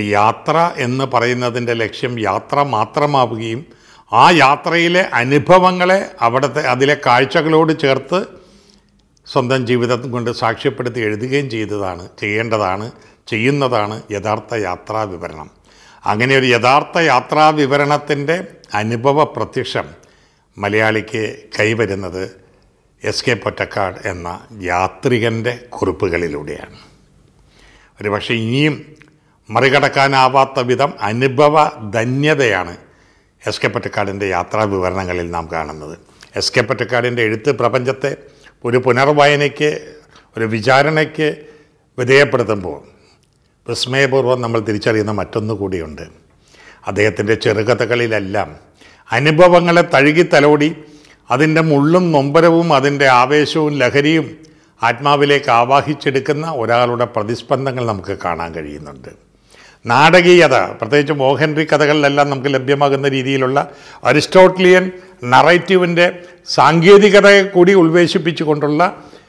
ഒരു യാത്ര എന്ന് പറയുന്നതിൻ്റെ ലക്ഷ്യം യാത്ര മാത്രമാവുകയും ആ യാത്രയിലെ അനുഭവങ്ങളെ അവിടുത്തെ അതിലെ കാഴ്ചകളോട് ചേർത്ത് സ്വന്തം ജീവിതം കൊണ്ട് സാക്ഷ്യപ്പെടുത്തി എഴുതുകയും ചെയ്തതാണ് ചെയ്യേണ്ടതാണ് ചെയ്യുന്നതാണ് യഥാർത്ഥ യാത്രാ വിവരണം അങ്ങനെ ഒരു യഥാർത്ഥ യാത്രാ വിവരണത്തിൻ്റെ അനുഭവ പ്രത്യക്ഷം മലയാളിക്ക് കൈവരുന്നത് എസ് കെ പൊറ്റക്കാട് എന്ന യാത്രികൻ്റെ കുറിപ്പുകളിലൂടെയാണ് ഒരുപക്ഷെ ഇനിയും മറികടക്കാനാവാത്ത വിധം അനുഭവ ധന്യതയാണ് എസ് കെ പൊറ്റക്കാടിൻ്റെ യാത്രാ വിവരണങ്ങളിൽ നാം കാണുന്നത് എസ് കെ പൊറ്റക്കാടിൻ്റെ എഴുത്ത് പ്രപഞ്ചത്തെ ഒരു പുനർവായനയ്ക്ക് ഒരു വിചാരണയ്ക്ക് വിധേയപ്പെടുത്തുമ്പോൾ വിസ്മയപൂർവ്വം നമ്മൾ തിരിച്ചറിയുന്ന മറ്റൊന്നു കൂടിയുണ്ട് അദ്ദേഹത്തിൻ്റെ ചെറുകഥകളിലെല്ലാം അനുഭവങ്ങളെ തഴുകി തലോടി അതിൻ്റെ മുള്ളും നൊമ്പരവും അതിൻ്റെ ആവേശവും ലഹരിയും ആത്മാവിലേക്ക് ആവാഹിച്ചെടുക്കുന്ന ഒരാളുടെ പ്രതിസ്പന്ദങ്ങൾ നമുക്ക് കാണാൻ കഴിയുന്നുണ്ട് നാടകീയത പ്രത്യേകിച്ച് മോഹൻറി കഥകളിലെല്ലാം നമുക്ക് ലഭ്യമാകുന്ന രീതിയിലുള്ള അരിസ്റ്റോട്ട്ലിയൻ നറേറ്റീവിൻ്റെ സാങ്കേതികതയെ കൂടി ഉൾവേശിപ്പിച്ചുകൊണ്ടുള്ള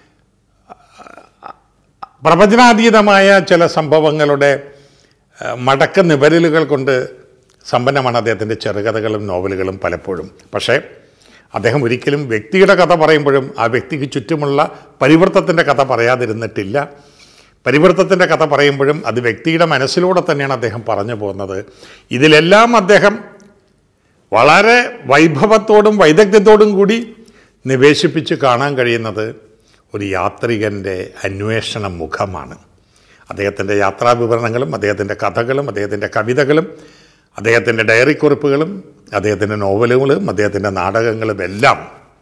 പ്രവചനാതീതമായ ചില സംഭവങ്ങളുടെ ഏഹ്, മടക്ക നിവരലുകൾ കൊണ്ട് സമ്പന്നമാണ് അദ്ദേഹത്തിൻ്റെ ചെറുകഥകളും നോവലുകളും പലപ്പോഴും പക്ഷേ അദ്ദേഹം ഒരിക്കലും വ്യക്തിയുടെ കഥ പറയുമ്പോഴും ആ വ്യക്തിക്ക് ചുറ്റുമുള്ള പരിവൃത്തത്തിൻ്റെ കഥ പറയാതിരുന്നിട്ടില്ല പരിവൃത്തത്തിൻ്റെ കഥ പറയുമ്പോഴും അത് വ്യക്തിയുടെ മനസ്സിലൂടെ തന്നെയാണ് അദ്ദേഹം പറഞ്ഞു പോകുന്നത് ഇതിലെല്ലാം അദ്ദേഹം വളരെ വൈഭവത്തോടും വൈദഗ്ധ്യത്തോടും കൂടി നിവേശിപ്പിച്ച് കാണാൻ കഴിയുന്നത് ഒരു യാത്രികൻ്റെ അന്വേഷണ മുഖമാണ് അദ്ദേഹത്തിൻ്റെ യാത്രാ വിവരണങ്ങളും അദ്ദേഹത്തിൻ്റെ കഥകളും അദ്ദേഹത്തിൻ്റെ കവിതകളും അദ്ദേഹത്തിൻ്റെ ഡയറി കുറിപ്പുകളും അദ്ദേഹത്തിൻ്റെ നോവലുകളും അദ്ദേഹത്തിൻ്റെ നാടകങ്ങളും എല്ലാം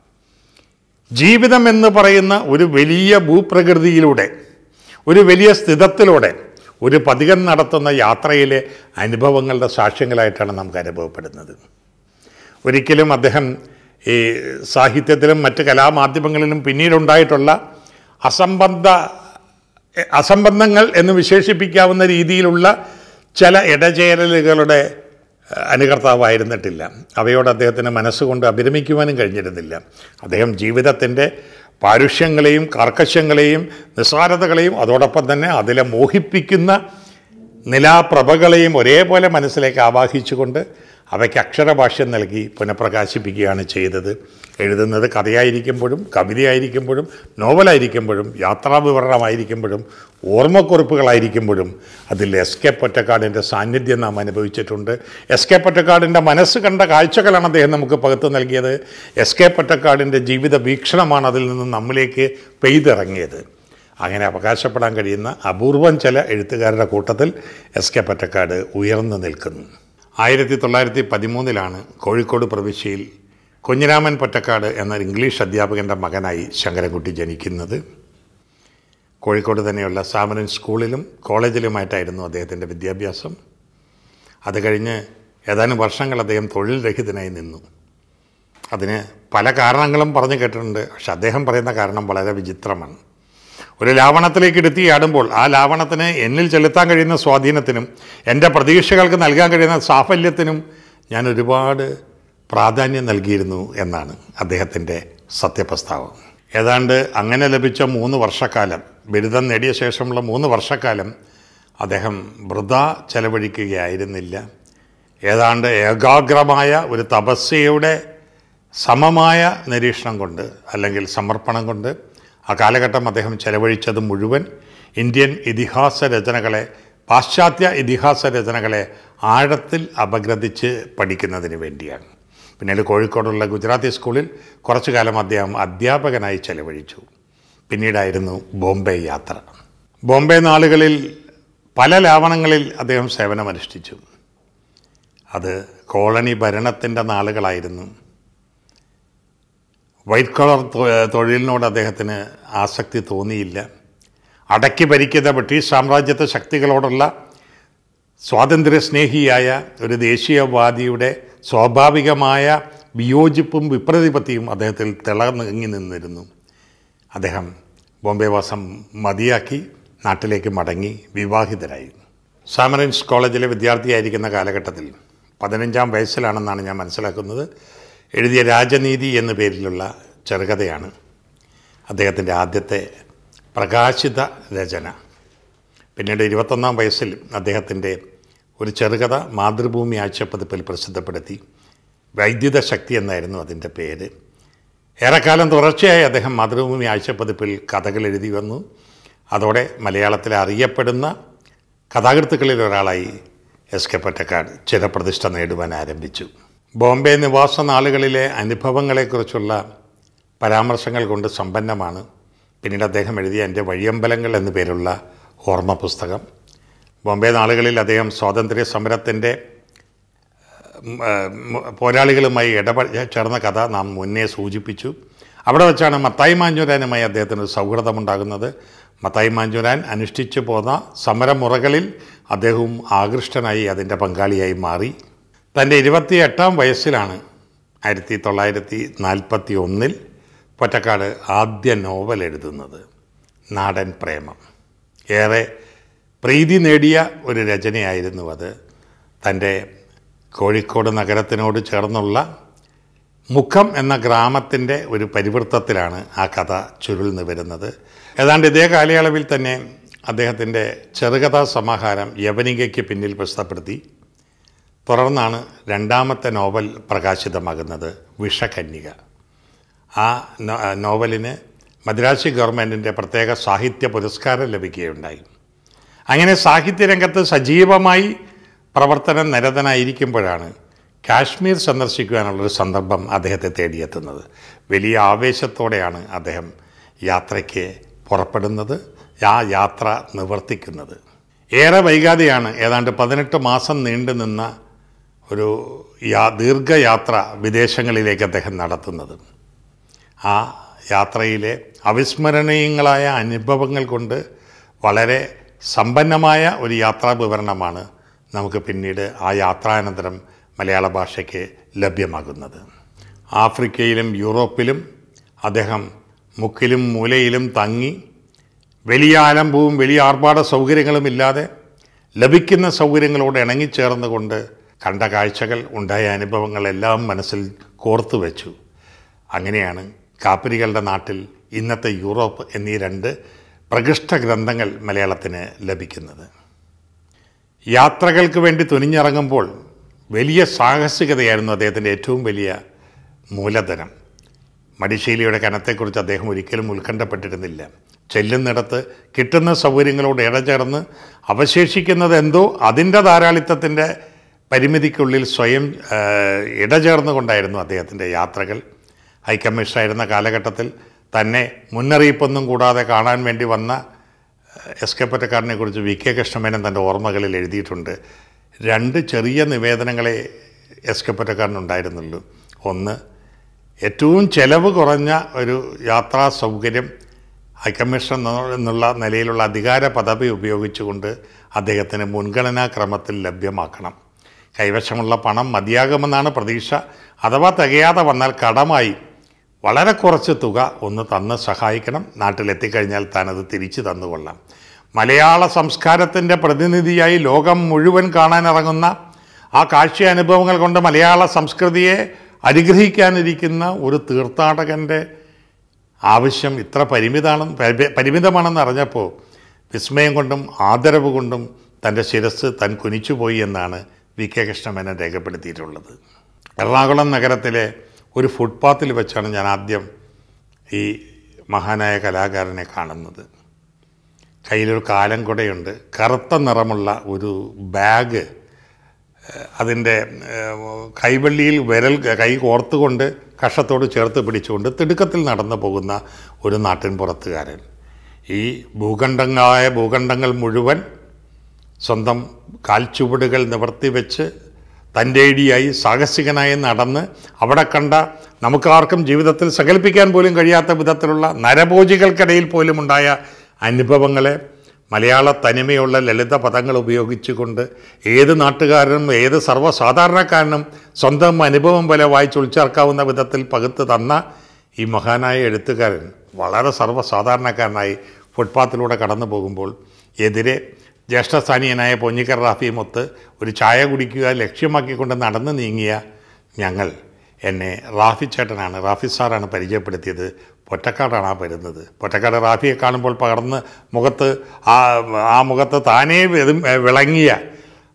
ജീവിതം എന്ന് പറയുന്ന ഒരു വലിയ ഭൂപ്രകൃതിയിലൂടെ ഒരു വലിയ സ്ഥിതത്തിലൂടെ ഒരു പതികൻ നടത്തുന്ന യാത്രയിലെ അനുഭവങ്ങളുടെ സാക്ഷ്യങ്ങളായിട്ടാണ് നമുക്ക് അനുഭവപ്പെടുന്നത് ഒരിക്കലും അദ്ദേഹം ഈ സാഹിത്യത്തിലും മറ്റ് കലാമാധ്യമങ്ങളിലും പിന്നീടുണ്ടായിട്ടുള്ള അസംബന്ധ അസംബന്ധങ്ങൾ എന്ന് വിശേഷിപ്പിക്കാവുന്ന രീതിയിലുള്ള ചില ഇടചേരലുകളുടെ ഏഹ്, അനുകർത്താവായിരുന്നിട്ടില്ല അവയോട് അദ്ദേഹത്തിന് മനസ്സുകൊണ്ട് അഭിരമിക്കുവാനും കഴിഞ്ഞിരുന്നില്ല അദ്ദേഹം ജീവിതത്തിൻ്റെ പാരുഷ്യങ്ങളെയും കാർക്കശ്യങ്ങളെയും നിസ്സാരതകളെയും അതോടൊപ്പം തന്നെ അതിലെ മോഹിപ്പിക്കുന്ന നിലാപ്രഭകളെയും ഒരേപോലെ മനസ്സിലേക്ക് ആവാഹിച്ചുകൊണ്ട് അവയ്ക്ക് അക്ഷരഭാഷ്യം നൽകി പുനഃപ്രകാശിപ്പിക്കുകയാണ് ചെയ്തത് എഴുതുന്നത് കഥയായിരിക്കുമ്പോഴും കവിതയായിരിക്കുമ്പോഴും നോവലായിരിക്കുമ്പോഴും യാത്രാവിവരണമായിരിക്കുമ്പോഴും ഓർമ്മക്കുറിപ്പുകളായിരിക്കുമ്പോഴും അതിൽ എസ് കെ പൊറ്റക്കാടിൻ്റെ സാന്നിധ്യം നാം അനുഭവിച്ചിട്ടുണ്ട് എസ് കെ പൊറ്റക്കാടിൻ്റെ മനസ്സ് കണ്ട കാഴ്ചകളാണ് അദ്ദേഹം നമുക്ക് പകർത്തു നൽകിയത് എസ് കെ പൊറ്റക്കാടിൻ്റെ ജീവിത വീക്ഷണമാണ് അതിൽ നിന്ന് നമ്മിലേക്ക് പെയ്തിറങ്ങിയത് അങ്ങനെ അവകാശപ്പെടാൻ കഴിയുന്ന അപൂർവം ചില എഴുത്തുകാരുടെ കൂട്ടത്തിൽ എസ് കെ പൊറ്റക്കാട് ഉയർന്നു നിൽക്കുന്നു ആയിരത്തി തൊള്ളായിരത്തി പതിമൂന്നിലാണ് കോഴിക്കോട് പ്രവിശ്യയിൽ കുഞ്ഞിരാമൻ പൊറ്റക്കാട് എന്ന ഇംഗ്ലീഷ് അധ്യാപകൻ്റെ മകനായി ശങ്കരൻകുട്ടി ജനിക്കുന്നത് കോഴിക്കോട് തന്നെയുള്ള സാമരൻ സ്കൂളിലും കോളേജിലുമായിട്ടായിരുന്നു അദ്ദേഹത്തിൻ്റെ വിദ്യാഭ്യാസം അത് കഴിഞ്ഞ് ഏതാനും വർഷങ്ങൾ അദ്ദേഹം തൊഴിൽ രഹിതനായി നിന്നു അതിന് പല കാരണങ്ങളും പറഞ്ഞു കേട്ടിട്ടുണ്ട് പക്ഷെ അദ്ദേഹം പറയുന്ന കാരണം വളരെ വിചിത്രമാണ് ഒരു ലാവണത്തിലേക്ക് എടുത്തിയാടുമ്പോൾ ആ ലാവണത്തിന് എന്നിൽ ചെലുത്താൻ കഴിയുന്ന സ്വാധീനത്തിനും എൻ്റെ പ്രതീക്ഷകൾക്ക് നൽകാൻ കഴിയുന്ന സാഫല്യത്തിനും ഞാൻ ഒരുപാട് പ്രാധാന്യം നൽകിയിരുന്നു എന്നാണ് അദ്ദേഹത്തിൻ്റെ സത്യപ്രസ്താവം ഏതാണ്ട് അങ്ങനെ ലഭിച്ച മൂന്ന് വർഷക്കാലം ബിരുദം നേടിയ ശേഷമുള്ള മൂന്ന് വർഷക്കാലം അദ്ദേഹം വൃത ചെലവഴിക്കുകയായിരുന്നില്ല ഏതാണ്ട് ഏകാഗ്രമായ ഒരു തപസ്യയുടെ സമമായ നിരീക്ഷണം കൊണ്ട് അല്ലെങ്കിൽ സമർപ്പണം കൊണ്ട് ആ കാലഘട്ടം അദ്ദേഹം ചെലവഴിച്ചത് മുഴുവൻ ഇന്ത്യൻ ഇതിഹാസ രചനകളെ പാശ്ചാത്യ ഇതിഹാസ രചനകളെ ആഴത്തിൽ അപഗ്രഥിച്ച് പഠിക്കുന്നതിന് വേണ്ടിയാണ് പിന്നീട് കോഴിക്കോടുള്ള ഗുജറാത്തി സ്കൂളിൽ കുറച്ചു കാലം അദ്ദേഹം അധ്യാപകനായി ചെലവഴിച്ചു പിന്നീടായിരുന്നു ബോംബെ യാത്ര ബോംബെ നാളുകളിൽ പല ലാവണങ്ങളിൽ അദ്ദേഹം സേവനമനുഷ്ഠിച്ചു അത് കോളനി ഭരണത്തിൻ്റെ നാളുകളായിരുന്നു വൈറ്റ് കളർ തൊ- തൊഴിലിനോട് അദ്ദേഹത്തിന് ആസക്തി തോന്നിയില്ല അടക്കി ഭരിക്കുന്ന ബ്രിട്ടീഷ് സാമ്രാജ്യത്വ ശക്തികളോടുള്ള സ്വാതന്ത്ര്യസ്നേഹിയായ ഒരു ദേശീയവാദിയുടെ സ്വാഭാവികമായ വിയോജിപ്പും വിപ്രതിപത്തിയും അദ്ദേഹത്തിൽ തിളങ്ങി നിന്നിരുന്നു അദ്ദേഹം ബോംബെ വാസം മതിയാക്കി നാട്ടിലേക്ക് മടങ്ങി വിവാഹിതരായി സാമറൻസ് കോളേജിലെ വിദ്യാർത്ഥിയായിരിക്കുന്ന കാലഘട്ടത്തിൽ പതിനഞ്ചാം വയസ്സിലാണെന്നാണ് ഞാൻ മനസ്സിലാക്കുന്നത് എഴുതിയ രാജനീതി എന്ന പേരിലുള്ള ചെറുകഥയാണ് അദ്ദേഹത്തിൻ്റെ ആദ്യത്തെ പ്രകാശിത രചന പിന്നീട് ഇരുപത്തൊന്നാം വയസ്സിൽ അദ്ദേഹത്തിൻ്റെ ഒരു ചെറുകഥ മാതൃഭൂമി ആഴ്ചപ്പതിപ്പിൽ പ്രസിദ്ധപ്പെടുത്തി വൈദ്യുത ശക്തി എന്നായിരുന്നു അതിൻ്റെ പേര് ഏറെക്കാലം തുടർച്ചയായി അദ്ദേഹം മാതൃഭൂമി ആഴ്ചപ്പതിപ്പിൽ കഥകൾ എഴുതി വന്നു അതോടെ മലയാളത്തിലെ അറിയപ്പെടുന്ന കഥാകൃത്തുക്കളിൽ ഒരാളായി എസ് കെ പൊറ്റക്കാട് ചിരപ്രതിഷ്ഠ നേടുവാൻ ആരംഭിച്ചു ബോംബെ നിവാസ നാളുകളിലെ അനുഭവങ്ങളെക്കുറിച്ചുള്ള പരാമർശങ്ങൾ കൊണ്ട് സമ്പന്നമാണ് പിന്നീട് അദ്ദേഹം എഴുതിയ എൻ്റെ വഴിയമ്പലങ്ങൾ എന്നു പേരുള്ള ഓർമ്മ പുസ്തകം ബോംബെ നാളുകളിൽ അദ്ദേഹം സ്വാതന്ത്ര്യ സമരത്തിൻ്റെ ഉം, ആ, ഉം, പോരാളികളുമായി ഇടപെ ചേർന്ന കഥ നാം മുന്നേ സൂചിപ്പിച്ചു അവിടെ വെച്ചാണ് മത്തായി മാഞ്ഞൂരാനുമായി അദ്ദേഹത്തിന് ഒരു സൗഹൃദമുണ്ടാകുന്നത് മത്തായി മാഞ്ഞൂരാൻ അനുഷ്ഠിച്ചു പോന്ന സമരമുറകളിൽ അദ്ദേഹവും ആകൃഷ്ടനായി അതിൻ്റെ പങ്കാളിയായി മാറി തൻ്റെ ഇരുപത്തി എട്ടാം വയസ്സിലാണ് ആയിരത്തി തൊള്ളായിരത്തി നാൽപ്പത്തി ഒന്നിൽ പൊറ്റക്കാട് ആദ്യ നോവൽ എഴുതുന്നത് നാടൻ പ്രേമം ഏറെ പ്രീതി നേടിയ ഒരു രചനയായിരുന്നു അത് തൻ്റെ കോഴിക്കോട് നഗരത്തിനോട് ചേർന്നുള്ള മുഖം എന്ന ഗ്രാമത്തിൻ്റെ ഒരു പരിവൃത്തത്തിലാണ് ആ കഥ ചുരുൾന്ന് വരുന്നത് ഏതാണ്ട് ഇതേ കാലയളവിൽ തന്നെ അദ്ദേഹത്തിൻ്റെ ചെറുകഥാ സമാഹാരം യവനികയ്ക്ക് പിന്നിൽ പ്രസിദ്ധപ്പെടുത്തി തുടർന്നാണ് രണ്ടാമത്തെ നോവൽ പ്രകാശിതമാകുന്നത് വിഷകന്യക ആ നോ- നോവലിന് മദ്രാശി ഗവൺമെൻറ്റിൻ്റെ പ്രത്യേക സാഹിത്യ പുരസ്കാരം ലഭിക്കുകയുണ്ടായി അങ്ങനെ സാഹിത്യരംഗത്ത് സജീവമായി പ്രവർത്തനം നിരതനായിരിക്കുമ്പോഴാണ് കാശ്മീർ സന്ദർശിക്കുവാനുള്ളൊരു സന്ദർഭം അദ്ദേഹത്തെ തേടിയെത്തുന്നത് വലിയ ആവേശത്തോടെയാണ് അദ്ദേഹം യാത്രയ്ക്ക് പുറപ്പെടുന്നത് ആ യാത്ര നിവർത്തിക്കുന്നത് ഏറെ വൈകാതെയാണ് ഏതാണ്ട് പതിനെട്ട് മാസം നീണ്ടു നിന്ന ഒരു യാ ദീർഘയാത്ര വിദേശങ്ങളിലേക്ക് അദ്ദേഹം നടത്തുന്നത് ആ യാത്രയിലെ അവിസ്മരണീയങ്ങളായ അനുഭവങ്ങൾ കൊണ്ട് വളരെ സമ്പന്നമായ ഒരു യാത്രാ വിവരണമാണ് നമുക്ക് പിന്നീട് ആ യാത്രാനന്തരം മലയാള ഭാഷയ്ക്ക് ലഭ്യമാകുന്നത് ആഫ്രിക്കയിലും യൂറോപ്പിലും അദ്ദേഹം മുക്കിലും മൂലയിലും തങ്ങി വലിയ ആലംബവും വലിയ ആർഭാട സൗകര്യങ്ങളും ഇല്ലാതെ ലഭിക്കുന്ന സൗകര്യങ്ങളോട് ഇണങ്ങിച്ചേർന്നുകൊണ്ട് കണ്ട കാഴ്ചകൾ ഉണ്ടായ അനുഭവങ്ങളെല്ലാം മനസ്സിൽ കോർത്തു വെച്ചു അങ്ങനെയാണ് കാപ്പിരികളുടെ നാട്ടിൽ ഇന്നത്തെ യൂറോപ്പ് എന്നീ രണ്ട് പ്രകൃഷ്ട ഗ്രന്ഥങ്ങൾ മലയാളത്തിന് ലഭിക്കുന്നത് യാത്രകൾക്ക് വേണ്ടി തുനിഞ്ഞിറങ്ങുമ്പോൾ വലിയ സാഹസികതയായിരുന്നു അദ്ദേഹത്തിൻ്റെ ഏറ്റവും വലിയ മൂലധനം മടിശീലയുടെ കനത്തെക്കുറിച്ച് അദ്ദേഹം ഒരിക്കലും ഉത്കണ്ഠപ്പെട്ടിരുന്നില്ല ചെല്ലുന്നിടത്ത് കിട്ടുന്ന സൗകര്യങ്ങളോട് ഇടചേർന്ന് അവശേഷിക്കുന്നത് എന്തോ അതിൻ്റെ ധാരാളിത്തത്തിൻ്റെ പരിമിതിക്കുള്ളിൽ സ്വയം ആ, ഇടചേർന്നുകൊണ്ടായിരുന്നു അദ്ദേഹത്തിൻ്റെ യാത്രകൾ ഹൈക്കമ്മീഷനായിരുന്ന കാലഘട്ടത്തിൽ തന്നെ മുന്നറിയിപ്പൊന്നും കൂടാതെ കാണാൻ വേണ്ടി വന്ന എസ് കെ പൊറ്റക്കാരനെ കുറിച്ച് വി കെ കൃഷ്ണമേനൻ തൻ്റെ ഓർമ്മകളിൽ എഴുതിയിട്ടുണ്ട് രണ്ട് ചെറിയ നിവേദനങ്ങളെ എസ് കെ പൊറ്റക്കാരനുണ്ടായിരുന്നുള്ളൂ ഒന്ന് ഏറ്റവും ചെലവ് കുറഞ്ഞ ഒരു യാത്രാ സൗകര്യം ഹൈക്കമ്മീഷൻ എന്ന- എന്നുള്ള നിലയിലുള്ള അധികാര പദവി ഉപയോഗിച്ചുകൊണ്ട് അദ്ദേഹത്തിന് മുൻഗണനാ ക്രമത്തിൽ ലഭ്യമാക്കണം കൈവശമുള്ള പണം മതിയാകുമെന്നാണ് പ്രതീക്ഷ അഥവാ തികയാതെ വന്നാൽ കടമായി വളരെ കുറച്ച് തുക ഒന്ന് തന്ന് സഹായിക്കണം നാട്ടിലെത്തിക്കഴിഞ്ഞാൽ താനത് തിരിച്ചു തന്നുകൊള്ളാം മലയാള സംസ്കാരത്തിൻ്റെ പ്രതിനിധിയായി ലോകം മുഴുവൻ കാണാനിറങ്ങുന്ന ആ കാഴ്ചയനുഭവങ്ങൾ കൊണ്ട് മലയാള സംസ്കൃതിയെ അനുഗ്രഹിക്കാനിരിക്കുന്ന ഒരു തീർത്ഥാടകൻ്റെ ആവശ്യം ഇത്ര പരിമിതാണെന്ന് പരി- പരിമിതമാണെന്ന് അറിഞ്ഞപ്പോൾ വിസ്മയം കൊണ്ടും ആദരവ് കൊണ്ടും തൻ്റെ ശിരസ് തൻ കുനിച്ചുപോയി എന്നാണ് വി കെ കൃഷ്ണമേനൻ രേഖപ്പെടുത്തിയിട്ടുള്ളത് എറണാകുളം നഗരത്തിലെ ഒരു ഫുട്പാത്തിൽ വെച്ചാണ് ഞാൻ ആദ്യം ഈ മഹാനായ കലാകാരനെ കാണുന്നത് കയ്യിലൊരു കാലം കുടയുണ്ട് കറുത്ത നിറമുള്ള ഒരു ബാഗ് അതിൻ്റെ കൈവള്ളിയിൽ വിരൽ കൈ കോർത്തുകൊണ്ട് കഷത്തോട് ചേർത്ത് പിടിച്ചുകൊണ്ട് തിടുക്കത്തിൽ നടന്നു പോകുന്ന ഒരു നാട്ടിൻ പുറത്തുകാരൻ ഈ ഭൂഖണ്ഡങ്ങളായ ഭൂഖണ്ഡങ്ങൾ മുഴുവൻ സ്വന്തം കാൽച്ചുവടുകൾ നിവർത്തി വെച്ച് തൻ്റെ ഇടിയായി സാഹസികനായി നടന്ന് അവിടെ കണ്ട നമുക്കാർക്കും ജീവിതത്തിൽ സങ്കല്പിക്കാൻ പോലും കഴിയാത്ത വിധത്തിലുള്ള നരഭോജികൾക്കിടയിൽ പോലും ഉണ്ടായ അനുഭവങ്ങളെ മലയാള തനിമയുള്ള ലളിത പദങ്ങൾ ഉപയോഗിച്ചുകൊണ്ട് ഏത് നാട്ടുകാരനും ഏത് സർവ്വസാധാരണക്കാരനും സ്വന്തം അനുഭവം പോലെ വായിച്ചൊളിച്ചേർക്കാവുന്ന വിധത്തിൽ പകുത്ത് തന്ന ഈ മഹാനായ എഴുത്തുകാരൻ വളരെ സർവ്വസാധാരണക്കാരനായി ഫുട്പാത്തിലൂടെ കടന്നു പോകുമ്പോൾ എതിരെ ജ്യേഷ്ഠസ്ഥാനീയനായ പൊന്നിക്കർ റാഫിയുമൊത്ത് ഒരു ചായ കുടിക്കുക ലക്ഷ്യമാക്കിക്കൊണ്ട് നടന്നു നീങ്ങിയ ഞങ്ങൾ എന്നെ റാഫി ചേട്ടനാണ് റാഫി സാറാണ് പരിചയപ്പെടുത്തിയത് പൊറ്റക്കാടാണ് ആ വരുന്നത് പൊറ്റക്കാട് റാഫിയെ കാണുമ്പോൾ പകർന്ന് മുഖത്ത് ആ ആ മുഖത്ത് താനേ വെതും- വിളങ്ങിയ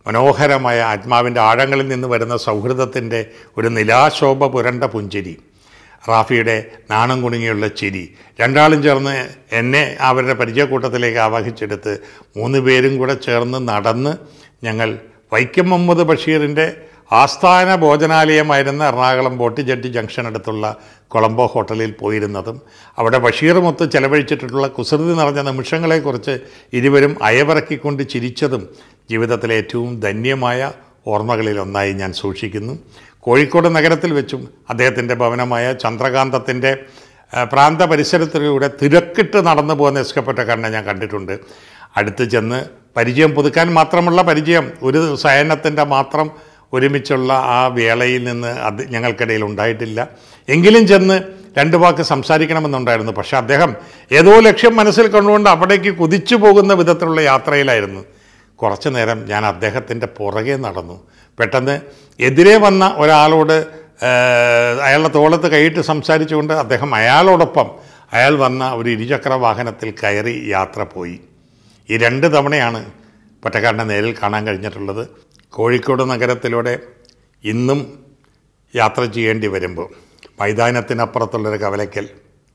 മനോഹരമായ ആത്മാവിൻ്റെ ആഴങ്ങളിൽ നിന്ന് വരുന്ന സൗഹൃദത്തിൻ്റെ ഒരു നിലാശോഭ പുരണ്ട പുഞ്ചിരി റാഫിയുടെ നാണം കുണുങ്ങിയുള്ള ചിരി രണ്ടാളും ചേർന്ന് എന്നെ അവരുടെ പരിചയക്കൂട്ടത്തിലേക്ക് ആവാഹിച്ചെടുത്ത് മൂന്ന് പേരും കൂടെ ചേർന്ന് നടന്ന് ഞങ്ങൾ വൈക്കം മുഹമ്മദ് ബഷീറിൻ്റെ ആസ്ഥാന ഭോജനാലയമായിരുന്ന എറണാകുളം ബോട്ടിജെട്ടി ജംഗ്ഷൻ അടുത്തുള്ള കൊളംബോ ഹോട്ടലിൽ പോയിരുന്നതും അവിടെ ബഷീറുമൊത്ത് ചെലവഴിച്ചിട്ടുള്ള കുസൃതി നിറഞ്ഞ നിമിഷങ്ങളെക്കുറിച്ച് ഇരുവരും അയവിറക്കിക്കൊണ്ട് ചിരിച്ചതും ജീവിതത്തിലെ ഏറ്റവും ധന്യമായ ഓർമ്മകളിലൊന്നായി ഞാൻ സൂക്ഷിക്കുന്നു കോഴിക്കോട് നഗരത്തിൽ വെച്ചും അദ്ദേഹത്തിൻ്റെ ഭവനമായ ചന്ദ്രകാന്തത്തിൻ്റെ ആ, പ്രാന്ത പരിസരത്തിലൂടെ തിരക്കിട്ട് നടന്നു പോകുന്ന എസ്കപ്പെട്ടക്കാരനെ ഞാൻ കണ്ടിട്ടുണ്ട് അടുത്ത് ചെന്ന് പരിചയം പുതുക്കാൻ മാത്രമുള്ള പരിചയം ഒരു സയനത്തിൻ്റെ മാത്രം ഒരുമിച്ചുള്ള ആ വേളയിൽ നിന്ന് അത് ഞങ്ങൾക്കിടയിൽ ഉണ്ടായിട്ടില്ല എങ്കിലും ചെന്ന് രണ്ട് വാക്ക് സംസാരിക്കണമെന്നുണ്ടായിരുന്നു പക്ഷേ അദ്ദേഹം ഏതോ ലക്ഷ്യം മനസ്സിൽ കണ്ടുകൊണ്ട് അവിടേക്ക് കുതിച്ചു പോകുന്ന വിധത്തിലുള്ള യാത്രയിലായിരുന്നു കുറച്ചു നേരം ഞാൻ അദ്ദേഹത്തിൻ്റെ പുറകെ നടന്നു പെട്ടെന്ന് എതിരെ വന്ന ഒരാളോട് ഏഹ്, അയാളുടെ തോളത്ത് കൈയിട്ട് സംസാരിച്ചുകൊണ്ട് അദ്ദേഹം അയാളോടൊപ്പം അയാൾ വന്ന ഒരു ഇരുചക്ര വാഹനത്തിൽ കയറി യാത്ര പോയി ഈ രണ്ട് തവണയാണ് പൊറ്റക്കാരനെ നേരിൽ കാണാൻ കഴിഞ്ഞിട്ടുള്ളത് കോഴിക്കോട് നഗരത്തിലൂടെ ഇന്നും യാത്ര ചെയ്യേണ്ടി വരുമ്പോൾ മൈതാനത്തിനപ്പുറത്തുള്ളൊരു കവലയ്ക്കൽ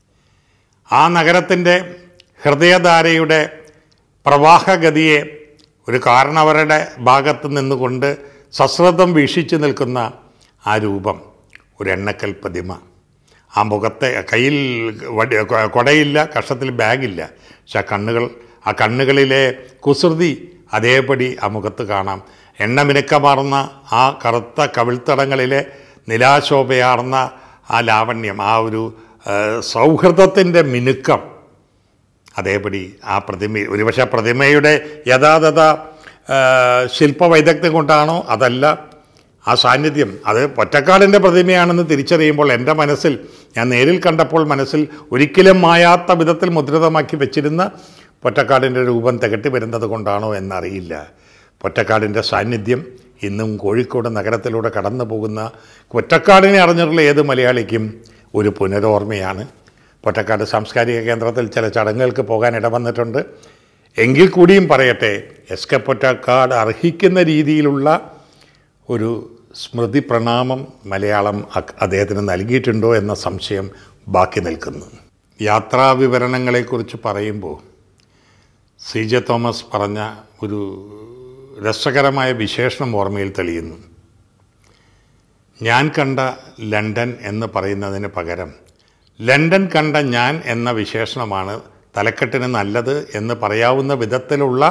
ആ നഗരത്തിൻ്റെ ഹൃദയധാരയുടെ പ്രവാഹഗതിയെ ഒരു കാരണവരുടെ ഭാഗത്ത് നിന്നുകൊണ്ട് സശ്രദ്ധം വീക്ഷിച്ചു നിൽക്കുന്ന ആ രൂപം ഒരു എണ്ണക്കൽ പ്രതിമ ആ മുഖത്തെ കയ്യിൽ വടി കൊ- കൊടയില്ല കഷത്തിൽ ബാഗില്ല പക്ഷെ ആ കണ്ണുകൾ ആ കണ്ണുകളിലെ കുസൃതി അതേപടി ആ മുഖത്ത് കാണാം എണ്ണമിനുക്കമാർന്ന ആ കറുത്ത കവിൾത്തടങ്ങളിലെ നിലാശോഭയാർന്ന ആ ലാവണ്യം ആ ഒരു സൗഹൃദത്തിൻ്റെ മിനുക്കം അതേപടി ആ പ്രതിമ ഒരുപക്ഷെ പ്രതിമയുടെ യഥാതഥ ആ, ശില്പവൈദഗ്ധ്യം കൊണ്ടാണോ അതല്ല ആ സാന്നിധ്യം അത് പൊറ്റക്കാടിൻ്റെ പ്രതിമയാണെന്ന് തിരിച്ചറിയുമ്പോൾ എൻ്റെ മനസ്സിൽ ഞാൻ നേരിൽ കണ്ടപ്പോൾ മനസ്സിൽ ഒരിക്കലും മായാത്ത വിധത്തിൽ മുദ്രിതമാക്കി വെച്ചിരുന്ന പൊറ്റക്കാടിൻ്റെ രൂപം തികട്ടി വരുന്നത് കൊണ്ടാണോ എന്നറിയില്ല പൊറ്റക്കാടിൻ്റെ സാന്നിധ്യം ഇന്നും കോഴിക്കോട് നഗരത്തിലൂടെ കടന്നു പോകുന്ന പൊറ്റക്കാടിനെ അറിഞ്ഞിട്ടുള്ള ഏത് മലയാളിക്കും ഒരു പുനരോർമ്മയാണ് പൊറ്റക്കാട് സാംസ്കാരിക കേന്ദ്രത്തിൽ ചില ചടങ്ങുകൾക്ക് പോകാൻ ഇടവന്നിട്ടുണ്ട് എങ്കിൽ കൂടിയും പറയട്ടെ എസ് കെ പൊറ്റക്കാട് അർഹിക്കുന്ന രീതിയിലുള്ള ഒരു സ്മൃതി പ്രണാമം മലയാളം അ- അദ്ദേഹത്തിന് നൽകിയിട്ടുണ്ടോ എന്ന സംശയം ബാക്കി നിൽക്കുന്നു യാത്രാ വിവരണങ്ങളെക്കുറിച്ച് പറയുമ്പോൾ സി ജെ തോമസ് പറഞ്ഞ ഒരു രസകരമായ വിശേഷണം ഓർമ്മയിൽ തെളിയുന്നു ഞാൻ കണ്ട ലണ്ടൻ എന്ന് പറയുന്നതിന് പകരം ലണ്ടൻ കണ്ട ഞാൻ എന്ന വിശേഷണമാണ് തലക്കെട്ടിന് നല്ലത് എന്ന് പറയാവുന്ന വിധത്തിലുള്ള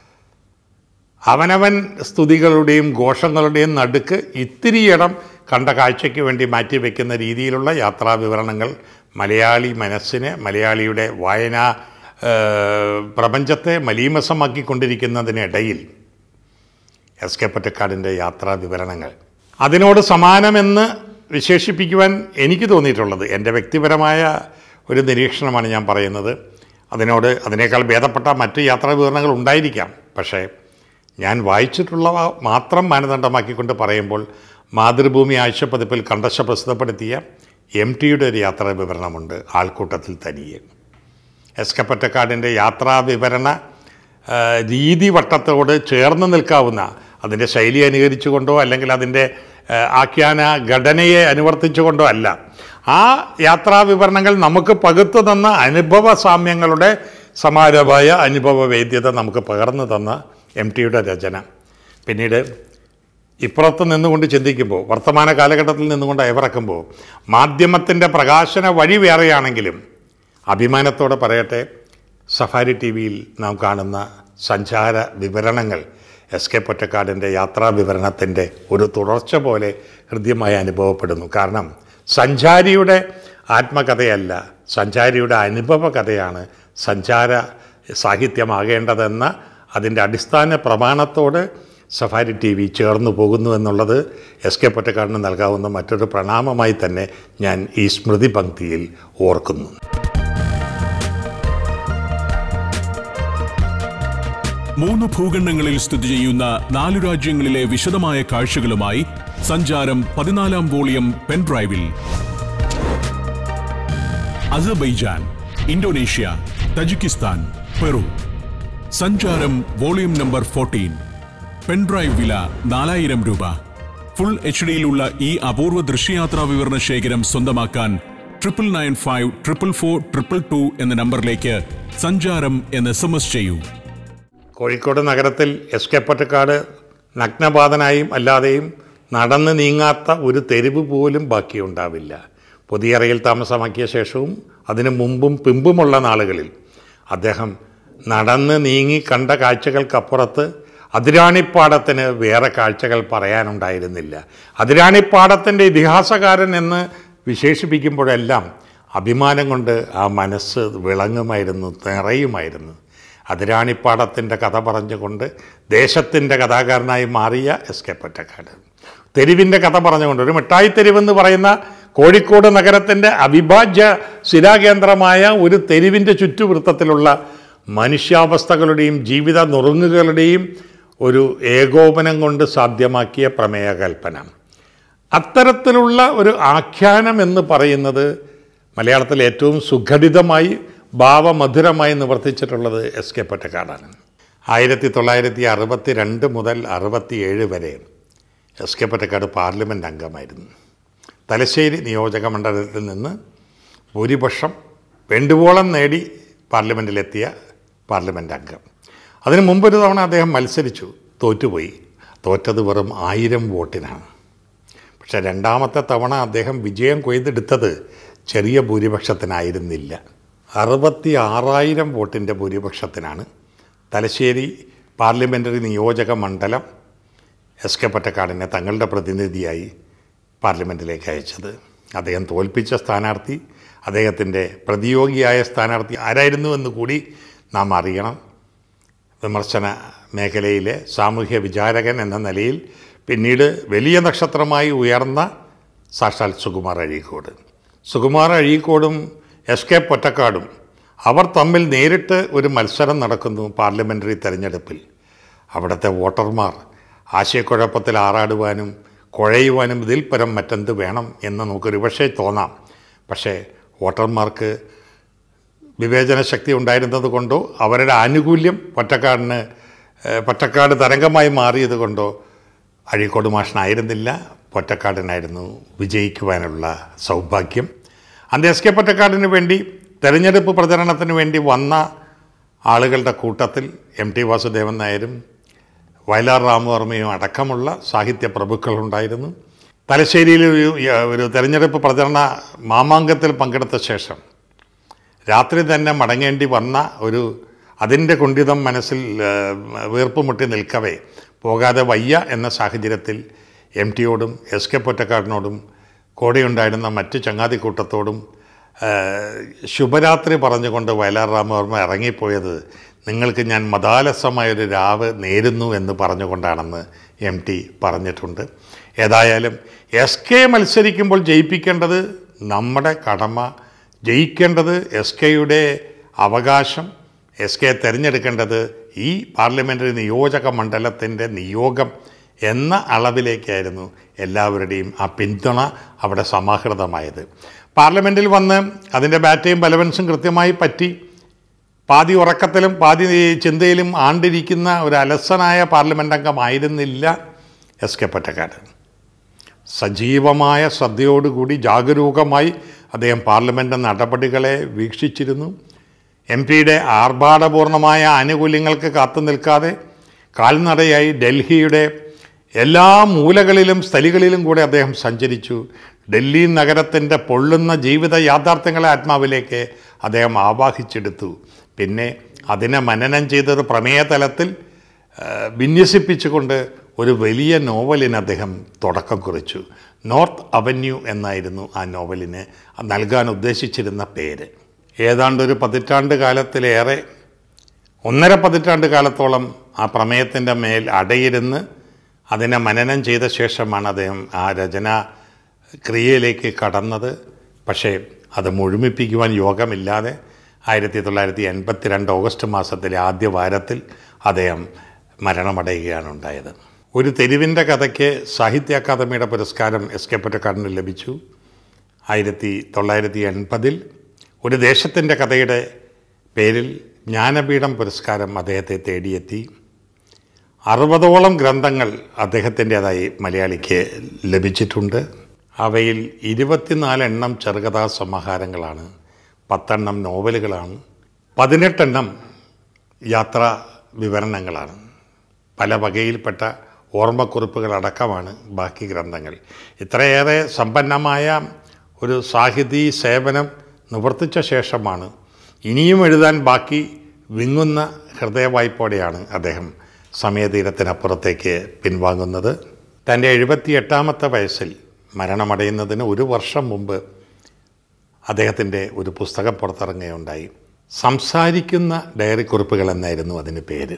അവനവൻ സ്തുതികളുടെയും ഘോഷങ്ങളുടെയും നടുക്ക് ഇത്തിരിയിടം കണ്ട കാഴ്ചയ്ക്ക് വേണ്ടി മാറ്റിവെക്കുന്ന രീതിയിലുള്ള യാത്രാ വിവരണങ്ങൾ മലയാളി മനസ്സിനെ മലയാളിയുടെ വായനാ ഏഹ്, പ്രപഞ്ചത്തെ മലീമസമാക്കിക്കൊണ്ടിരിക്കുന്നതിനിടയിൽ എസ് കെ പൊറ്റക്കാടിൻ്റെ യാത്രാ വിവരണങ്ങൾ അതിനോട് സമാനമെന്ന് വിശേഷിപ്പിക്കുവാൻ എനിക്ക് തോന്നിയിട്ടുള്ളത് എൻ്റെ വ്യക്തിപരമായ ഒരു നിരീക്ഷണമാണ് ഞാൻ പറയുന്നത് അതിനോട് അതിനേക്കാൾ ഭേദപ്പെട്ട മറ്റ് യാത്രാ വിവരണങ്ങൾ ഉണ്ടായിരിക്കാം പക്ഷേ ഞാൻ വായിച്ചിട്ടുള്ളവ മാത്രം മാനദണ്ഡമാക്കിക്കൊണ്ട് പറയുമ്പോൾ മാതൃഭൂമി ആഴ്ചപ്പതിപ്പിൽ കണ്ടശ പ്രസിദ്ധപ്പെടുത്തിയ എം ടിയുടെ ഒരു യാത്രാ വിവരണമുണ്ട് ആൾക്കൂട്ടത്തിൽ തനിയെ എസ് കെ പൊറ്റക്കാടിൻ്റെ യാത്രാ വിവരണ ആ, രീതി വട്ടത്തോട് ചേർന്ന് നിൽക്കാവുന്ന അതിൻ്റെ ശൈലി അനുകരിച്ചുകൊണ്ടോ അല്ലെങ്കിൽ അതിൻ്റെ ആ, ആഖ്യാന ഘടനയെ അനുവർത്തിച്ചുകൊണ്ടോ അല്ല ആ യാത്രാ വിവരണങ്ങൾ നമുക്ക് പകുത്തു തന്ന അനുഭവ സാമ്യങ്ങളുടെ സമാരമായ അനുഭവ വേദ്യത നമുക്ക് പകർന്നു തന്ന എം ടിയുടെ രചന പിന്നീട് ഇപ്പുറത്ത് നിന്നുകൊണ്ട് ചിന്തിക്കുമ്പോൾ വർത്തമാന കാലഘട്ടത്തിൽ നിന്നുകൊണ്ട് അയവിറക്കുമ്പോൾ മാധ്യമത്തിൻ്റെ പ്രകാശന വഴി വേറെയാണെങ്കിലും അഭിമാനത്തോടെ പറയട്ടെ സഫാരി ടി വിയിൽ നാം കാണുന്ന സഞ്ചാര വിവരണങ്ങൾ എസ് കെ പൊറ്റക്കാടിൻ്റെ യാത്രാ വിവരണത്തിൻ്റെ ഒരു തുടർച്ച പോലെ ഹൃദ്യമായി അനുഭവപ്പെടുന്നു കാരണം സഞ്ചാരിയുടെ ആത്മകഥയല്ല സഞ്ചാരിയുടെ അനുഭവ കഥയാണ് സഞ്ചാര സാഹിത്യമാകേണ്ടതെന്ന അതിൻ്റെ അടിസ്ഥാന പ്രമാണത്തോട് സഫാരി ടി വി ചേർന്നു പോകുന്നു എന്നുള്ളത് എസ് കെ പൊറ്റക്കാടിന് നൽകാവുന്ന മറ്റൊരു പ്രണാമമായി തന്നെ ഞാൻ ഈ സ്മൃതി പങ്ക്തിയിൽ ഓർക്കുന്നു മൂന്ന് ഭൂഖണ്ഡങ്ങളിൽ സ്ഥിതി ചെയ്യുന്ന നാലു രാജ്യങ്ങളിലെ വിശദമായ കാഴ്ചകളുമായി സഞ്ചാരം പതിനാലാം വോളിയം പെൻഡ്രൈവിൽ Azerbaijan Indonesia Tajikistan Peru Sancharam volume number fourteen pendrive വില നാലായിരം രൂപ ഫുൾ എച്ച് ഡിയിലുള്ള ഈ അപൂർവ ദൃശ്യയാത്രാ വിവരണ ശേഖരം സ്വന്തമാക്കാൻ triple nine five triple four triple two എന്ന നമ്പറിലേക്ക് സഞ്ചാരം എന്ന് എസ് എം എസ് ചെയ്യൂ കോഴിക്കോട് നഗരത്തിൽ എസ് കെ പൊറ്റക്കാട് നഗ്നപാതനായും അല്ലാതെയും നടന്ന് നീങ്ങാത്ത ഒരു തെരുവ് പോലും ബാക്കിയുണ്ടാവില്ല പുതിയറയിൽ താമസമാക്കിയ ശേഷവും അതിനു മുമ്പും പിമ്പുമുള്ള നാളുകളിൽ അദ്ദേഹം നടന്ന് നീങ്ങി കണ്ട കാഴ്ചകൾക്കപ്പുറത്ത് അതിരാണിപ്പാടത്തിന് വേറെ കാഴ്ചകൾ പറയാനുണ്ടായിരുന്നില്ല അതിരാണിപ്പാടത്തിൻ്റെ ഇതിഹാസകാരൻ എന്ന് വിശേഷിപ്പിക്കുമ്പോഴെല്ലാം അഭിമാനം കൊണ്ട് ആ മനസ്സ് വിളങ്ങുമായിരുന്നു നിറയുമായിരുന്നു അതിരാണിപ്പാടത്തിൻ്റെ കഥ പറഞ്ഞുകൊണ്ട് ദേശത്തിൻ്റെ കഥാകാരനായി മാറിയ എസ് കെ പൊറ്റക്കാട് തെരുവിൻ്റെ കഥ പറഞ്ഞുകൊണ്ട് ഒരു മിഠായി തെരുവെന്ന് പറയുന്ന കോഴിക്കോട് നഗരത്തിൻ്റെ അവിഭാജ്യ ശിലാകേന്ദ്രമായ ഒരു തെരുവിൻ്റെ ചുറ്റുവൃത്തത്തിലുള്ള മനുഷ്യാവസ്ഥകളുടെയും ജീവിത നുറുങ്ങുകളുടെയും ഒരു ഏകോപനം കൊണ്ട് സാധ്യമാക്കിയ പ്രമേയകൽപ്പന അത്തരത്തിലുള്ള ഒരു ആഖ്യാനം എന്ന് പറയുന്നത് മലയാളത്തിൽ ഏറ്റവും സുഘടിതമായി ഭാവമധുരമായി നിവർത്തിച്ചിട്ടുള്ളത് എസ് കെ പൊറ്റക്കാടാണ് ആയിരത്തി തൊള്ളായിരത്തി അറുപത്തി രണ്ട് മുതൽ അറുപത്തിയേഴ് വരെ എസ് കെ പൊറ്റക്കാട് പാർലമെൻറ്റ് അംഗമായിരുന്നു തലശ്ശേരി നിയോജക മണ്ഡലത്തിൽ നിന്ന് ഭൂരിപക്ഷം വേണ്ടുവോളം നേടി പാർലമെൻറ്റിലെത്തിയ പാർലമെൻറ്റ് അംഗം അതിനു മുമ്പൊരു തവണ അദ്ദേഹം മത്സരിച്ചു തോറ്റുപോയി തോറ്റത് വെറും ആയിരം വോട്ടിനാണ് പക്ഷേ രണ്ടാമത്തെ തവണ അദ്ദേഹം വിജയം കൊയ്തെടുത്തത് ചെറിയ ഭൂരിപക്ഷത്തിനായിരുന്നില്ല അറുപത്തി ആറായിരം വോട്ടിൻ്റെ ഭൂരിപക്ഷത്തിനാണ് തലശ്ശേരി പാർലമെൻ്ററി നിയോജക മണ്ഡലം എസ് കെ പൊറ്റക്കാടിനെ തങ്ങളുടെ പ്രതിനിധിയായി പാർലമെൻറ്റിലേക്ക് അയച്ചത് അദ്ദേഹം തോൽപ്പിച്ച സ്ഥാനാർത്ഥി അദ്ദേഹത്തിൻ്റെ പ്രതിയോഗിയായ സ്ഥാനാർത്ഥി ആരായിരുന്നു എന്ന് കൂടി നാം അറിയണം വിമർശന മേഖലയിലെ സാമൂഹ്യ വിചാരകൻ എന്ന നിലയിൽ പിന്നീട് വലിയ നക്ഷത്രമായി ഉയർന്ന സാക്ഷാൽ സുകുമാർ അഴീക്കോട് സുകുമാർ അഴീക്കോടും എസ് കെ പൊറ്റക്കാടും അവർ തമ്മിൽ നേരിട്ട് ഒരു മത്സരം നടക്കുന്നു പാർലമെൻ്ററി തെരഞ്ഞെടുപ്പിൽ അവിടുത്തെ വോട്ടർമാർ ആശയക്കുഴപ്പത്തിൽ ആറാടുവാനും കുഴയുവാനും ഇതിൽ പരം മറ്റെന്ത് വേണം എന്ന് നമുക്കൊരു പക്ഷേ തോന്നാം പക്ഷേ വോട്ടർമാർക്ക് വിവേചന ശക്തി ഉണ്ടായിരുന്നത് കൊണ്ടോ അവരുടെ ആനുകൂല്യം പൊറ്റക്കാടിന് ഏഹ്, പൊറ്റക്കാട് തരംഗമായി മാറിയത് കൊണ്ടോ അഴീക്കോട് മാഷനായിരുന്നില്ല പൊറ്റക്കാടിനായിരുന്നു വിജയിക്കുവാനുള്ള സൗഭാഗ്യം അന്ന് എസ് കെ പൊറ്റക്കാടിന് വേണ്ടി തെരഞ്ഞെടുപ്പ് പ്രചരണത്തിന് വേണ്ടി വന്ന ആളുകളുടെ കൂട്ടത്തിൽ എം ടി വാസുദേവൻ നായരും വയലാർ രാമവർമ്മയും അടക്കമുള്ള സാഹിത്യ പ്രഭുക്കളുണ്ടായിരുന്നു തലശ്ശേരിയിൽ ഒരു ഒരു തെരഞ്ഞെടുപ്പ് പ്രചരണ മാമാങ്കത്തിൽ പങ്കെടുത്ത ശേഷം രാത്രി തന്നെ മടങ്ങേണ്ടി വന്ന ഒരു അതിൻ്റെ കുണ്ഠിതം മനസ്സിൽ ആ, വീർപ്പ് മുട്ടി നിൽക്കവേ പോകാതെ വയ്യ എന്ന സാഹചര്യത്തിൽ എം ടിയോടും എസ് കെ പൊറ്റക്കാടിനോടും കൂടെയുണ്ടായിരുന്ന മറ്റ് ചങ്ങാതിക്കൂട്ടത്തോടും ആ, ശുഭരാത്രി പറഞ്ഞുകൊണ്ട് വയലാർ രാമവർമ്മ ഇറങ്ങിപ്പോയത് നിങ്ങൾക്ക് ഞാൻ മതാലസമായൊരു രാവ് നേരുന്നു എന്ന് പറഞ്ഞുകൊണ്ടാണെന്ന് എം ടി പറഞ്ഞിട്ടുണ്ട് ഏതായാലും എസ് കെ മത്സരിക്കുമ്പോൾ ജയിപ്പിക്കേണ്ടത് നമ്മുടെ കടമ ജയിക്കേണ്ടത് എസ് കെയുടെ അവകാശം എസ് കെ തിരഞ്ഞെടുക്കേണ്ടത് ഈ പാർലമെൻ്ററി നിയോജക മണ്ഡലത്തിൻ്റെ നിയോഗം എന്ന അളവിലേക്കായിരുന്നു എല്ലാവരുടെയും ആ പിന്തുണ അവിടെ സമാഹൃതമായത് പാർലമെൻറ്റിൽ വന്ന് അതിൻ്റെ ബാറ്റയും ബലവൻസും കൃത്യമായി പറ്റി പാതി ഉറക്കത്തിലും പാതി ചിന്തയിലും ആണ്ടിരിക്കുന്ന ഒരു അലസനായ പാർലമെൻ്റ് അംഗമായിരുന്നില്ല എസ് കെ പൊറ്റക്കാട് സജീവമായ ശ്രദ്ധയോടുകൂടി ജാഗരൂകമായി അദ്ദേഹം പാർലമെൻ്റ് നടപടികളെ വീക്ഷിച്ചിരുന്നു എം പിയുടെ ആർഭാടപൂർണമായ ആനുകൂല്യങ്ങൾക്ക് കാത്തു നിൽക്കാതെ കാൽനടയായി ഡൽഹിയുടെ എല്ലാ മൂലകളിലും സ്ഥലികളിലും കൂടെ അദ്ദേഹം സഞ്ചരിച്ചു ഡൽഹി നഗരത്തിൻ്റെ പൊള്ളുന്ന ജീവിത യാഥാർത്ഥ്യങ്ങളെ ആത്മാവിലേക്ക് അദ്ദേഹം ആവാഹിച്ചെടുത്തു പിന്നെ അതിനെ മനനം ചെയ്തൊരു പ്രമേയ തലത്തിൽ ആ, വിന്യസിപ്പിച്ചുകൊണ്ട് ഒരു വലിയ നോവലിന് അദ്ദേഹം തുടക്കം കുറിച്ചു നോർത്ത് അവന്യൂ എന്നായിരുന്നു ആ നോവലിന് നൽകാൻ ഉദ്ദേശിച്ചിരുന്ന പേര് ഏതാണ്ട് ഒരു പതിറ്റാണ്ട് കാലത്തിലേറെ ഒന്നര പതിറ്റാണ്ട് കാലത്തോളം ആ പ്രമേയത്തിൻ്റെ മേൽ അടയിരുന്ന് അതിനെ മനനം ചെയ്ത ശേഷമാണ് അദ്ദേഹം ആ രചന ക്രിയയിലേക്ക് കടന്നത് പക്ഷേ അത് മുഴുമിപ്പിക്കുവാൻ യോഗമില്ലാതെ ആയിരത്തി തൊള്ളായിരത്തി എൺപത്തി രണ്ട് ഓഗസ്റ്റ് മാസത്തിലെ ആദ്യ വാരത്തിൽ അദ്ദേഹം മരണമടയുകയാണ് ഉണ്ടായത് ഒരു തെരുവിൻ്റെ കഥയ്ക്ക് സാഹിത്യ അക്കാദമിയുടെ പുരസ്കാരം എസ് കെ പൊറ്റക്കാടിന് ലഭിച്ചു ആയിരത്തി തൊള്ളായിരത്തി എൺപതിൽ ഒരു ദേശത്തിൻ്റെ കഥയുടെ പേരിൽ ജ്ഞാനപീഠം പുരസ്കാരം അദ്ദേഹത്തെ തേടിയെത്തി അറുപതോളം ഗ്രന്ഥങ്ങൾ അദ്ദേഹത്തിൻ്റെതായി മലയാളിക്ക് ലഭിച്ചിട്ടുണ്ട് അവയിൽ ഇരുപത്തിനാലെണ്ണം ചെറുകഥാ സമാഹാരങ്ങളാണ് പത്തെണ്ണം നോവലുകളാണ് പതിനെട്ടെണ്ണം യാത്രാ വിവരണങ്ങളാണ് പല വകയിൽപ്പെട്ട ഓർമ്മക്കുറിപ്പുകളടക്കമാണ് ബാക്കി ഗ്രന്ഥങ്ങൾ ഇത്രയേറെ സമ്പന്നമായ ഒരു സാഹിതി സേവനം നിവർത്തിച്ച ശേഷമാണ് ഇനിയും എഴുതാൻ ബാക്കി വിങ്ങുന്ന ഹൃദയവായ്പോടെയാണ് അദ്ദേഹം സമയതീരത്തിനപ്പുറത്തേക്ക് പിൻവാങ്ങുന്നത് തൻ്റെ എഴുപത്തി എട്ടാമത്തെ വയസ്സിൽ മരണമടയുന്നതിന് ഒരു വർഷം മുമ്പ് അദ്ദേഹത്തിൻ്റെ ഒരു പുസ്തകം പുറത്തിറങ്ങുകയുണ്ടായി സംസാരിക്കുന്ന ഡയറി കുറിപ്പുകൾ എന്നായിരുന്നു അതിന് പേര്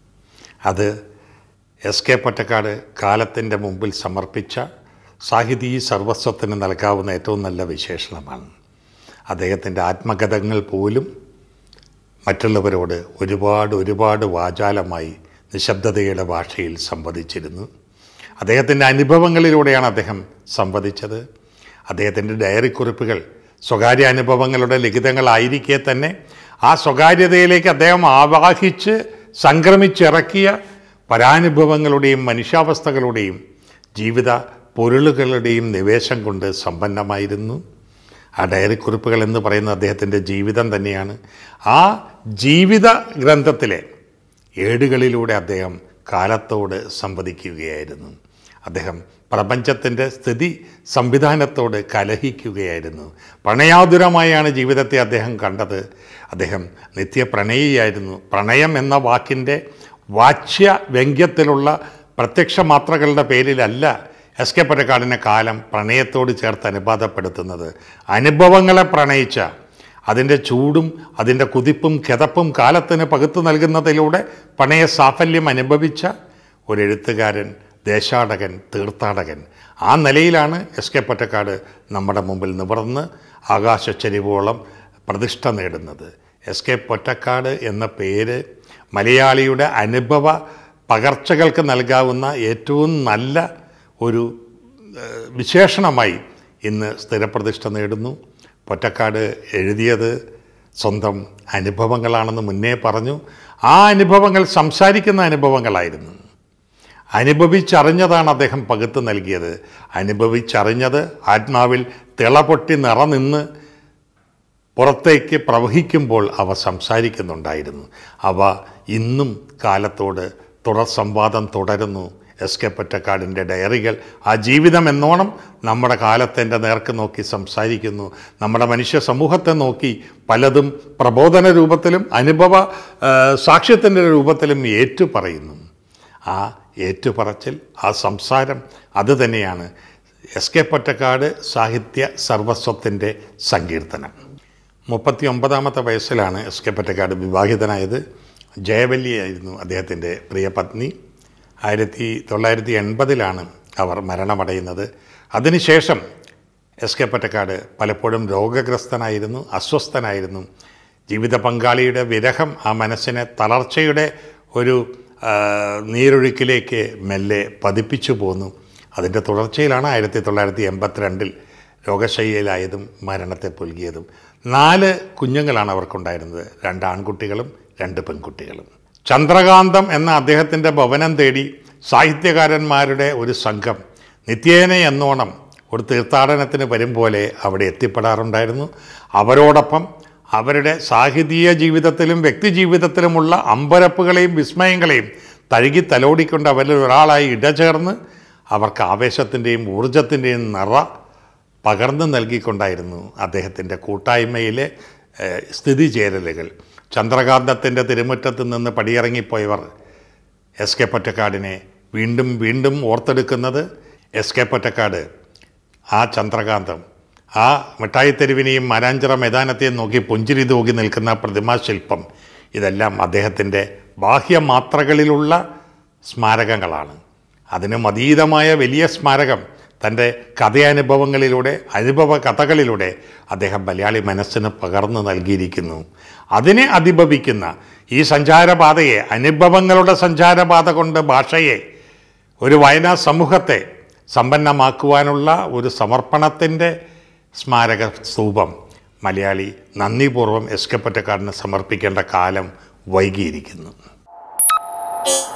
അത് എസ് കെ പൊറ്റക്കാട് കാലത്തിൻ്റെ മുമ്പിൽ സമർപ്പിച്ച സാഹിതീ സർവസ്വത്തിന് നൽകാവുന്ന ഏറ്റവും നല്ല വിശേഷണമാണ് അദ്ദേഹത്തിൻ്റെ ആത്മകഥകൾ പോലും മറ്റുള്ളവരോട് ഒരുപാട് ഒരുപാട് വാചാലമായി നിശബ്ദതയുടെ ഭാഷയിൽ സംവദിച്ചിരുന്നു അദ്ദേഹത്തിൻ്റെ അനുഭവങ്ങളിലൂടെയാണ് അദ്ദേഹം സംവദിച്ചത് അദ്ദേഹത്തിൻ്റെ ഡയറി കുറിപ്പുകൾ സ്വകാര്യ അനുഭവങ്ങളുടെ ലിഖിതങ്ങളായിരിക്കെ തന്നെ ആ സ്വകാര്യതയിലേക്ക് അദ്ദേഹം ആവാഹിച്ച് സംക്രമിച്ചിറക്കിയ പരാനുഭവങ്ങളുടെയും മനുഷ്യാവസ്ഥകളുടെയും ജീവിത പൊരുളുകളുടെയും നിവേശം കൊണ്ട് സമ്പന്നമായിരുന്നു ആ ഡയറി കുറിപ്പുകൾ എന്ന് പറയുന്ന അദ്ദേഹത്തിൻ്റെ ജീവിതം തന്നെയാണ് ആ ജീവിത ഗ്രന്ഥത്തിലെ ഏടുകളിലൂടെ അദ്ദേഹം കാലത്തോട് സംവദിക്കുകയായിരുന്നു അദ്ദേഹം പ്രപഞ്ചത്തിൻ്റെ സ്ഥിതി സംവിധാനത്തോട് കലഹിക്കുകയായിരുന്നു പ്രണയാതുരമായാണ് ജീവിതത്തെ അദ്ദേഹം കണ്ടത് അദ്ദേഹം നിത്യപ്രണയിയായിരുന്നു പ്രണയം എന്ന വാക്കിൻ്റെ വാച്യ വ്യംഗ്യത്തിലുള്ള പ്രത്യക്ഷ മാത്രകളുടെ പേരിലല്ല എസ് കെ പൊറ്റക്കാടിനെ കാലം പ്രണയത്തോട് ചേർത്ത് അനുപാതപ്പെടുത്തുന്നത് അനുഭവങ്ങളെ പ്രണയിച്ച അതിൻ്റെ ചൂടും അതിൻ്റെ കുതിപ്പും കിതപ്പും കാലത്തിന് പകുത്തു നൽകുന്നതിലൂടെ പ്രണയ സാഫല്യം അനുഭവിച്ച ഒരു എഴുത്തുകാരൻ ദേശാടകൻ തീർത്ഥാടകൻ ആ നിലയിലാണ് എസ് കെ പൊറ്റക്കാട് നമ്മുടെ മുമ്പിൽ നിവർന്ന് ആകാശച്ചരിവോളം പ്രതിഷ്ഠ നേടുന്നത് എസ് കെ പൊറ്റക്കാട് എന്ന പേര് മലയാളിയുടെ അനുഭവ പകർച്ചകൾക്ക് നൽകാവുന്ന ഏറ്റവും നല്ല ഒരു ഏഹ്, വിശേഷണമായി ഇന്ന് സ്ഥിരപ്രതിഷ്ഠ നേടുന്നു പൊറ്റക്കാട് എഴുതിയത് സ്വന്തം അനുഭവങ്ങളാണെന്ന് മുന്നേ പറഞ്ഞു ആ അനുഭവങ്ങൾ സംസാരിക്കുന്ന അനുഭവങ്ങളായിരുന്നു അനുഭവിച്ചറിഞ്ഞതാണ് അദ്ദേഹം പകുത്ത് നൽകിയത് അനുഭവിച്ചറിഞ്ഞത് ആത്മാവിൽ തിളപൊട്ടി നിറനിന്ന് പുറത്തേക്ക് പ്രവഹിക്കുമ്പോൾ അവ സംസാരിക്കുന്നുണ്ടായിരുന്നു അവ ഇന്നും കാലത്തോട് തുടർ സംവാദം തുടരുന്നു എസ് കെ പൊറ്റക്കാടിൻ്റെ ഡയറികൾ ആ ജീവിതം എന്നോണം നമ്മുടെ കാലത്തിൻ്റെ നേർക്ക് നോക്കി സംസാരിക്കുന്നു നമ്മുടെ മനുഷ്യ സമൂഹത്തെ നോക്കി പലതും പ്രബോധന രൂപത്തിലും അനുഭവ സാക്ഷ്യത്തിൻ്റെ രൂപത്തിലും ഏറ്റുപറയുന്നു ആ ഏറ്റുപറച്ചിൽ ആ സംസാരം അത് തന്നെയാണ് എസ് കെ പൊറ്റക്കാട് സാഹിത്യ സർവസ്വത്തിൻ്റെ സങ്കീർത്തനം മുപ്പത്തി ഒമ്പതാമത്തെ വയസ്സിലാണ് എസ് കെ പൊറ്റക്കാട് വിവാഹിതനായത് ജയവല്ലിയായിരുന്നു അദ്ദേഹത്തിൻ്റെ പ്രിയ പത്നി ആയിരത്തി തൊള്ളായിരത്തി എൺപതിലാണ് അവർ മരണമടയുന്നത് അതിനുശേഷം എസ് കെ പൊറ്റക്കാട് പലപ്പോഴും രോഗഗ്രസ്തനായിരുന്നു അസ്വസ്ഥനായിരുന്നു ജീവിത പങ്കാളിയുടെ വിരഹം ആ മനസ്സിനെ തളർച്ചയുടെ ഒരു ആ, നീരൊഴുക്കിലേക്ക് മെല്ലെ പതിപ്പിച്ചു പോന്നു അതിൻ്റെ തുടർച്ചയിലാണ് ആയിരത്തി തൊള്ളായിരത്തി എൺപത്തിരണ്ടിൽ രോഗശയ്യയിലായതും മരണത്തെ പുൽകിയതും നാല് കുഞ്ഞുങ്ങളാണ് അവർക്കുണ്ടായിരുന്നത് രണ്ട് ആൺകുട്ടികളും രണ്ട് പെൺകുട്ടികളും ചന്ദ്രകാന്തം എന്ന അദ്ദേഹത്തിൻ്റെ ഭവനം തേടി സാഹിത്യകാരന്മാരുടെ ഒരു സംഘം നിത്യേന എന്നോണം ഒരു തീർത്ഥാടനത്തിന് വരും പോലെ അവിടെ എത്തിപ്പെടാറുണ്ടായിരുന്നു അവരോടൊപ്പം അവരുടെ സാഹിതീയ ജീവിതത്തിലും വ്യക്തി ജീവിതത്തിലുമുള്ള അമ്പരപ്പുകളെയും വിസ്മയങ്ങളെയും തഴുകി തലോടിക്കൊണ്ട് അവരിൽ ഒരാളായി ഇടചേർന്ന് അവർക്ക് ആവേശത്തിൻ്റെയും ഊർജത്തിൻ്റെയും നിറ പകർന്നു നൽകിക്കൊണ്ടായിരുന്നു അദ്ദേഹത്തിൻ്റെ കൂട്ടായ്മയിലെ ഏഹ്, സ്ഥിതി ചേരലുകൾ ചന്ദ്രകാന്തത്തിൻ്റെ തിരുമുറ്റത്ത് നിന്ന് പടിയിറങ്ങിപ്പോയവർ എസ് കെ പൊറ്റക്കാടിനെ വീണ്ടും വീണ്ടും ഓർത്തെടുക്കുന്നത് എസ് കെ പൊറ്റക്കാട് ആ ചന്ദ്രകാന്തം ആ മിഠായിത്തെരുവിനെയും മാനാഞ്ചിറ മൈതാനത്തെയും നോക്കി പുഞ്ചിരി തൂകി നിൽക്കുന്ന പ്രതിമാശില്പം ഇതെല്ലാം അദ്ദേഹത്തിൻ്റെ ബാഹ്യമാത്രകളിലുള്ള സ്മാരകങ്ങളാണ് അതിനും അതീതമായ വലിയ സ്മാരകം തൻ്റെ കഥയാനുഭവങ്ങളിലൂടെ അനുഭവ കഥകളിലൂടെ അദ്ദേഹം മലയാളി മനസ്സിന് പകർന്നു നൽകിയിരിക്കുന്നു അതിനെ അതിഭവിക്കുന്ന ഈ സഞ്ചാരപാതയെ അനുഭവങ്ങളുടെ സഞ്ചാരപാത കൊണ്ട് ഭാഷയെ ഒരു വായനാ സമൂഹത്തെ സമ്പന്നമാക്കുവാനുള്ള ഒരു സമർപ്പണത്തിൻ്റെ സ്മാരക സ്തൂപം മലയാളി നന്ദിപൂർവ്വം എസ് കെ പൊറ്റക്കാടിന് സമർപ്പിക്കേണ്ട കാലം വൈകിയിരിക്കുന്നു